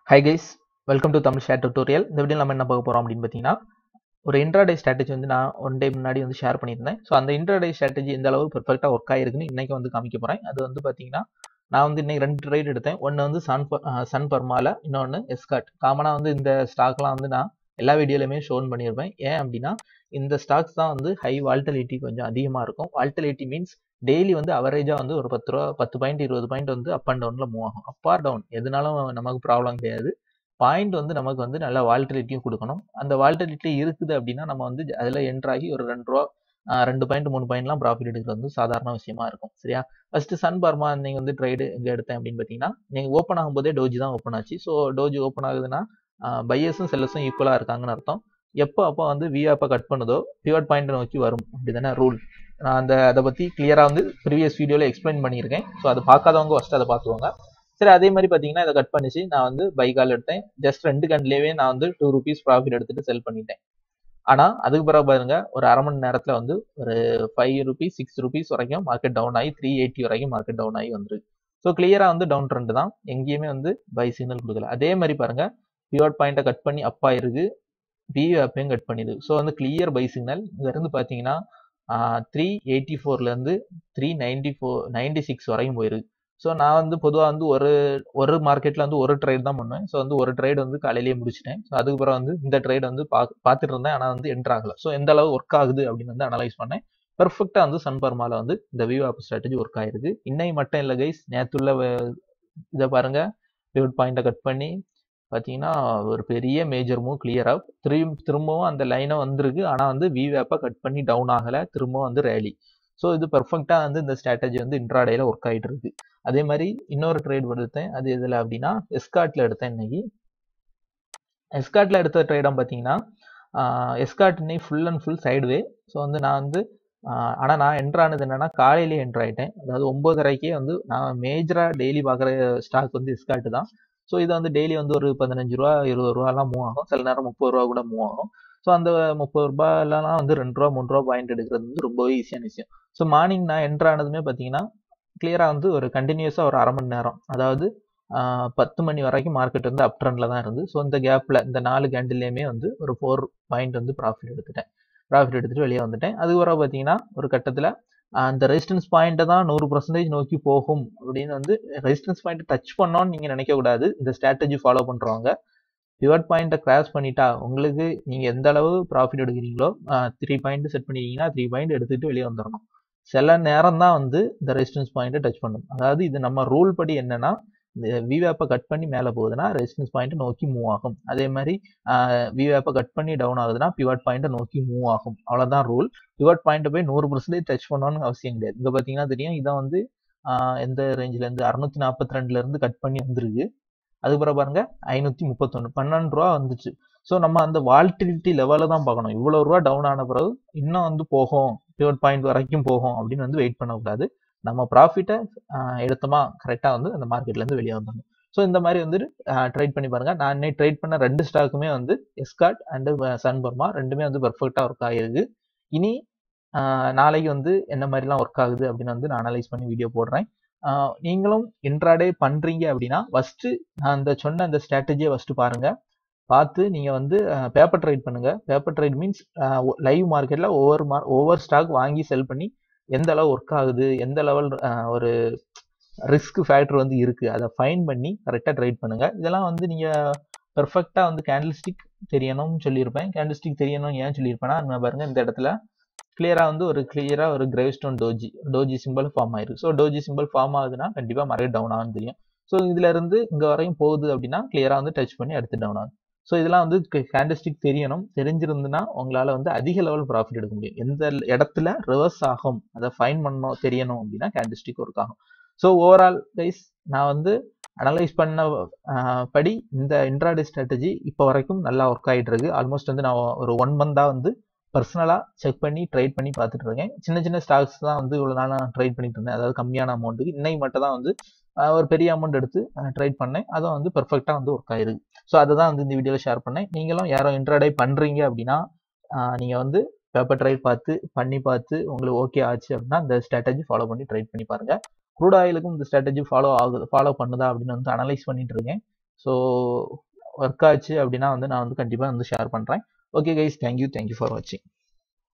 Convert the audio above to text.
high guys welcome to Tamil share tutorial இந்த video நம்ம என்ன பார்க்க போகிறோம் அப்படின்னு பார்த்தீங்கன்னா ஒரு இன்ட்ராடே ஸ்ட்ராட்டஜி வந்து நான் ஒன் டே முன்னாடி வந்து ஷேர் பண்ணியிருந்தேன் ஸோ அந்த இன்ட்ராடே ஸ்ட்ராட்டஜி எந்த அளவு பெர்ஃபெக்டாக ஒர்க் ஆயிருக்குன்னு இன்னைக்கு வந்து காமிக்க போகிறேன் அது வந்து பார்த்தீங்கன்னா நான் வந்து இன்னைக்கு ரெண்டு ட்ரேட் எடுத்தேன் ஒன்று வந்து சன் சன் பர்மால இன்னொன்று எஸ்காட் காமனாக வந்து இந்த ஸ்டாக்லாம் வந்து நான் எல்லா வீடியோலையுமே ஷோன் பண்ணியிருப்பேன் ஏன் அப்படின்னா இந்த ஸ்டாக்ஸ் தான் வந்து ஹை வால்டலிட்டி கொஞ்சம் அதிகமாக இருக்கும் வால்டலிட்டி மீன்ஸ் டெய்லி வந்து அவரேஜாக வந்து ஒரு பத்து ரூபா பத்து பாயிண்ட் இருபது பாயிண்ட் வந்து அப் அண்ட் டவுனில் மூவ் ஆகும் அப் ஆர் டவுன் எதுனாலும் நமக்கு ப்ராப்ளம் கிடையாது பாயிண்ட் வந்து நமக்கு வந்து நல்ல வால்டலிட்டியும் கொடுக்கணும் அந்த வால்டலிட்டி இருக்குது அப்படின்னா நம்ம வந்து அதில் என்ட்ராகி ஒரு ரெண்டு ரூபா ரெண்டு பாயிண்ட் மூணு பாயிண்ட்லாம் ப்ராஃபிட் எடுக்கிறது வந்து சாதாரண விஷயமா இருக்கும் சரியா ஃபர்ஸ்ட் சன் பார்மா நீங்கள் வந்து ட்ரேடு எங்கே எடுத்தேன் அப்படின்னு பார்த்தீங்கன்னா நீங்கள் ஓப்பன் ஆகும்போதே டோஜி தான் ஓப்பன் ஆச்சு ஸோ டோஜி ஓப்பன் ஆகுதுன்னா பையர்ஸும் செல்லர்ஸும் ஈக்குவலாக இருக்காங்கன்னு அர்த்தம் எப்போ அப்போ வந்து விஆப்பை கட் பண்ணுதோ பிவட் பாயிண்ட் நோக்கி வரும் அப்படி தானே ரூல் நான் அந்த அதை பற்றி கிளியராக வந்து ப்ரீவியஸ் வீடியோவில் எக்ஸ்பிளைன் பண்ணியிருக்கேன் ஸோ அதை பார்க்காதவங்க ஃபஸ்ட்டு அதை பார்த்துவாங்க சரி அதே மாதிரி பார்த்தீங்கன்னா இதை கட் பண்ணிச்சு நான் வந்து பைக்கால் எடுத்தேன் ஜஸ்ட் ரெண்டு கண்ட்லேயே நான் வந்து டூ ருபீஸ் ப்ராஃபிட் எடுத்துட்டு செல் பண்ணிட்டேன் ஆனால் அதுக்கு பிறகு பாருங்க ஒரு அரை மணி நேரத்தில் வந்து ஒரு ஃபைவ் ருபீஸ் சிக்ஸ் ருபீஸ் வரைக்கும் மார்க்கெட் டவுன் ஆகி த்ரீ எயிட்டி வரைக்கும் மார்க்கெட் டவுன் ஆகி வந்துருக்கு ஸோ கிளியராக வந்து டவுன் ட்ரெண்ட் தான் எங்கேயுமே வந்து பை சிக்னல் கொடுக்கல அதே மாதிரி பாருங்க பியூட் பாயிண்ட்டை கட் பண்ணி அப்பா இருக்கு பி அப்பையும் கட் பண்ணிடுது ஸோ வந்து கிளியர் பை சிக்னல் இங்கேருந்து பார்த்தீங்கன்னா த்ரீ எயிட்டி ஃபோர்லேருந்து three ninety four ninety six வரையும் போயிருக்கு ஸோ நான் வந்து பொதுவாக வந்து ஒரு ஒரு மார்க்கெட்டில் வந்து ஒரு ட்ரேட் தான் பண்ணுவேன் ஸோ வந்து ஒரு ட்ரேட் வந்து காலையிலேயே முடிச்சிட்டேன் ஸோ அதுக்கப்புறம் வந்து இந்த ட்ரேட் வந்து பா பார்த்துட்டு இருந்தேன் ஆனால் வந்து என்ட்ரு ஆகலை ஸோ எந்த அளவு ஒர்க் ஆகுது அப்படின்னு வந்து அனலைஸ் பண்ணேன் பெர்ஃபெக்டாக வந்து சன்பர்மால வந்து இந்த வியூ ஆப் ஸ்ட்ராட்டஜி ஒர்க் ஆயிருக்கு இன்னைக்கு மட்டும் இல்லை கைஸ் நேற்றுள்ள இதை பாருங்க பியூட் பாயிண்ட்டை கட் பண்ணி பார்த்தீங்கன்னா ஒரு பெரிய மேஜர் மூவ் கிளியர் ஆஃப் திரும்ப திரும்பவும் அந்த லைனை வந்திருக்கு ஆனால் வந்து வி வேப்பை கட் பண்ணி டவுன் ஆகலை திரும்பவும் வந்து ரேலி ஸோ இது பெர்ஃபெக்டாக வந்து இந்த ஸ்ட்ராட்டஜி வந்து இன்ட்ராடேல ஒர்க் ஆகிட்டு இருக்கு அதே மாதிரி இன்னொரு ட்ரேட் எடுத்தேன் அது எதில் அப்படின்னா எஸ்கார்ட்ல எடுத்தேன் இன்னைக்கு எஸ்கார்ட்ல எடுத்த ட்ரேடம் பார்த்தீங்கன்னா எஸ்கார்ட் இன்னைக்கு full and full side so வந்து நான் வந்து ஆனால் நான் என்ட்ரானது என்னன்னா காலையிலேயே என்ட்ரு ஆகிட்டேன் அதாவது ஒம்பதரைக்கே வந்து நான் மேஜராக டெய்லி பார்க்குற ஸ்டாக் வந்து எஸ்கார்ட் தான் ஸோ இது வந்து டெய்லி வந்து ஒரு பதினஞ்சு ரூபா இருபது ரூபாலாம் மூவ் ஆகும் சில நேரம் முப்பது ரூபா கூட மூவ் ஆகும் ஸோ அந்த முப்பது ரூபாய்லாம் வந்து ரெண்டு ரூபா மூணு ரூபா பாயிண்ட் எடுக்கிறது வந்து ரொம்பவே ஈஸியான விஷயம் ஸோ மார்னிங் நான் என்ட்ரு ஆனதுமே பார்த்தீங்கன்னா கிளியராக வந்து ஒரு கண்டினியூஸாக ஒரு அரை மணி நேரம் அதாவது பத்து மணி வரைக்கும் மார்க்கெட் வந்து அப் ட்ரெண்டில் தான் இருந்து ஸோ இந்த கேப்பில் இந்த நாலு கேண்டில்லையுமே வந்து ஒரு ஃபோர் பாயிண்ட் வந்து ப்ராஃபிட் எடுத்துட்டேன் ப்ராஃபிட் எடுத்துகிட்டு வெளியே வந்துட்டேன் அதுக்கப்புறம் பார்த்தீங்கன்னா ஒரு கட்டத்தில் அந்த ரெசிஸ்டன்ஸ் பாயிண்ட்டை தான் நூறு பர்சன்டேஜ் நோக்கி போகும் அப்படின்னு வந்து ரெசிஸ்டன்ஸ் பாயிண்ட் டச் பண்ணோன்னு நீங்கள் நினைக்கக்கூடாது இந்த ஸ்ட்ராட்டஜி ஃபாலோ பண்ணுறவங்க பிவட் பாயிண்ட்டை கிராஸ் பண்ணிட்டா உங்களுக்கு நீங்கள் எந்த அளவு ப்ராஃபிட் எடுக்கிறீங்களோ த்ரீ பாயிண்ட் செட் பண்ணிட்டீங்கன்னா த்ரீ பாயிண்ட் எடுத்துகிட்டு வெளியே வந்துடணும் சில நேரம் தான் வந்து இந்த ரெசிஸ்டன்ஸ் பாயிண்ட்டை டச் பண்ணும் அதாவது இது நம்ம ரூல் படி என்னன்னா இந்த விவேப்பை கட் பண்ணி மேலே போகுதுன்னா ரெசிஸ்டன்ஸ் பாயிண்ட்டை நோக்கி மூவ் ஆகும் அதே மாதிரி விவேப்பை கட் பண்ணி டவுன் ஆகுதுன்னா பிவட் பாயிண்ட்டை நோக்கி மூவ் ஆகும் அவ்வளோதான் ரூல் பிவட் பாயிண்ட்டை போய் நூறு பர்சன்டேஜ் டச் பண்ணணும்னு அவசியம் கிடையாது இங்கே பார்த்தீங்கன்னா தெரியும் இதான் வந்து எந்த ரேஞ்சிலேருந்து அறுநூத்தி நாற்பத்தி ரெண்டுலேருந்து கட் பண்ணி வந்துருக்கு அதுக்கப்புறம் பாருங்க ஐநூற்றி முப்பத்தொன்று பன்னெண்டு ரூபா வந்துச்சு ஸோ நம்ம அந்த வால்டிலிட்டி லெவலில் தான் பார்க்கணும் இவ்வளோ ரூபா டவுன் ஆன பிறகு இன்னும் வந்து போகும் பிவட் பாயிண்ட் வரைக்கும் போகும் அப்படின்னு வந்து வெயிட் பண்ணக்கூடாது நம்ம ப்ராஃபிட்டை எடுத்தோமா கரெக்டாக வந்து அந்த மார்க்கெட்லேருந்து வெளியே வந்துடணும் ஸோ இந்த மாதிரி வந்து ட்ரேட் பண்ணி பாருங்க நான் இன்னைக்கு ட்ரேட் பண்ண ரெண்டு ஸ்டாக்குமே வந்து எஸ்கார்ட் அண்டு சன்பர்மா ரெண்டுமே வந்து பெர்ஃபெக்டாக ஒர்க் ஆகிருக்கு இனி நாளைக்கு வந்து என்ன மாதிரிலாம் ஒர்க் ஆகுது அப்படின்னு வந்து நான் அனலைஸ் பண்ணி வீடியோ போடுறேன் நீங்களும் இன்ட்ராடே பண்ணுறீங்க அப்படின்னா ஃபஸ்ட்டு நான் அந்த சொன்ன அந்த ஸ்ட்ராட்டஜியை ஃபஸ்ட்டு பாருங்கள் பார்த்து நீங்கள் வந்து பேப்பர் ட்ரேட் பண்ணுங்கள் பேப்பர் ட்ரேட் மீன்ஸ் லைவ் மார்க்கெட்டில் ஒவ்வொரு மார் ஒவ்வொரு ஸ்டாக் வாங்கி செல் பண்ணி எந்த அளவு ஒர்க் ஆகுது எந்த லெவல் ஒரு ரிஸ்க் ஃபேக்டர் வந்து இருக்குது அதை ஃபைன் பண்ணி கரெக்டாக ட்ரேட் பண்ணுங்கள் இதெல்லாம் வந்து நீங்கள் பெர்ஃபெக்டாக வந்து கேண்டில்ஸ்டிக் தெரியணும்னு சொல்லியிருப்பேன் கேண்டில்ஸ்டிக் தெரியணும் ஏன் சொல்லியிருப்பேன்னா நம்ம பாருங்கள் இந்த இடத்துல கிளியராக வந்து ஒரு கிளியராக ஒரு grave stone doji doji simple form ஆயிருக்கு ஸோ டோஜி சிம்பிள் ஃபார்ம் ஆகுதுன்னா கண்டிப்பாக மார்க்கெட் டவுன் ஆகும்னு தெரியும் ஸோ இதுல இருந்து இங்கே வரையும் போகுது அப்படின்னா கிளியராக வந்து டச் பண்ணி அடுத்து டவுன் ஆகும் ஸோ இதெல்லாம் வந்து கேண்டிஸ்டிக் தெரியணும் தெரிஞ்சிருந்துன்னா உங்களால் வந்து அதிக லெவல் ப்ராஃபிட் எடுக்க முடியும் எந்த இடத்துல ரிவர்ஸ் ஆகும் அதை ஃபைன் பண்ணணும் தெரியணும் அப்படின்னா கேண்டிஸ்டிக் ஒர்க் ஆகும் ஸோ ஓவரால் கைஸ் நான் வந்து அனலைஸ் பண்ண படி இந்த இன்ட்ராடே ஸ்ட்ராட்டஜி இப்போ வரைக்கும் நல்லா ஒர்க் ஆகிட்டு இருக்கு ஆல்மோஸ்ட் வந்து நான் ஒரு ஒன் மந்தாக வந்து பர்சனலாக செக் பண்ணி ட்ரேட் பண்ணி பார்த்துட்டு இருக்கேன் சின்ன சின்ன ஸ்டாக்ஸ் தான் வந்து இவ்வளோ நாள் நான் ட்ரேட் பண்ணிட்டு இருந்தேன் அதாவது கம்மியான அமௌண்ட்டுக்கு இன்னைக்கு மட்டும் தான் வந்து ஒரு பெரிய அமௌண்ட் எடுத்து ட்ரேட் பண்ணேன் அதுவும் வந்து பெர்ஃபெக்டாக வந்து ஒர்க் ஆயிருக்கு ஸோ அதை தான் வந்து இந்த வீடியோவில் ஷேர் பண்ணேன் நீங்களும் யாரும் இன்ட்ராடே பண்ணுறீங்க அப்படின்னா நீங்கள் வந்து பேப்பர் ட்ரைட் பார்த்து பண்ணி பார்த்து உங்களுக்கு ஓகே ஆச்சு அப்படின்னா இந்த ஸ்ட்ராட்டஜி ஃபாலோ பண்ணி ட்ரைட் பண்ணி பாருங்கள் க்ரூட் ஆயிலுக்கும் இந்த ஸ்ட்ராட்டஜி ஃபாலோ ஆகுது ஃபாலோ பண்ணுதா அப்படின்னு வந்து அனலைஸ் பண்ணிட்டு இருக்கேன் ஸோ ஒர்க் ஆச்சு அப்படின்னா வந்து நான் வந்து கண்டிப்பாக வந்து ஷேர் பண்ணுறேன் okay guys thank you thank you for வாட்சிங்